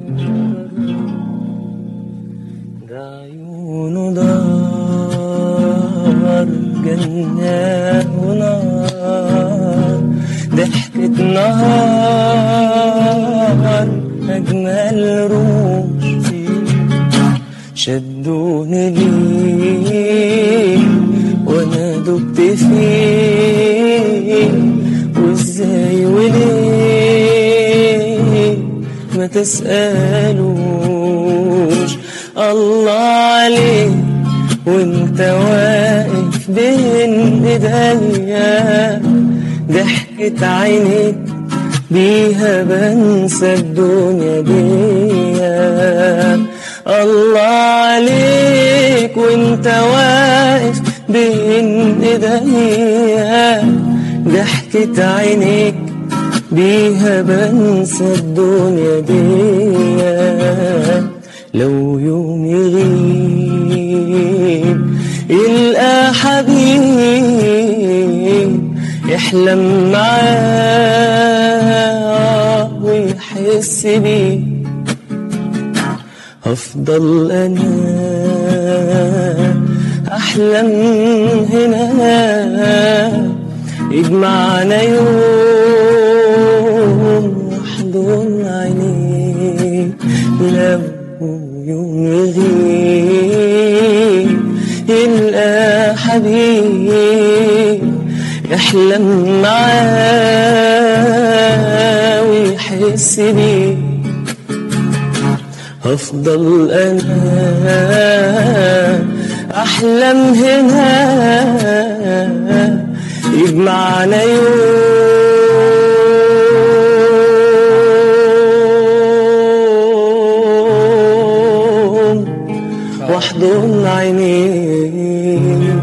ده عيونه دار جنة ونار ضحكة نهار أجمل روح شدوني ليه وانا دبت فيه وازاي وليه ما تسألوش الله عليه وانت واقف بين ايديا ضحكة عينيك بيها بنسى الدنيا دي الله عليك وانت واقف بين ايديا ضحكة عينيك بيها بنسى الدنيا دي لو يوم يغيب يلقى حبيب يحلم معاه ويحس بيه هفضل انا احلم هنا يجمعنا يوم واحضن عينيك لو يوم يغيب يلقى حبيب يحلم معاه ويحس بيه هفضل انا احلم هنا يجمعنا يوم واحضن عينيك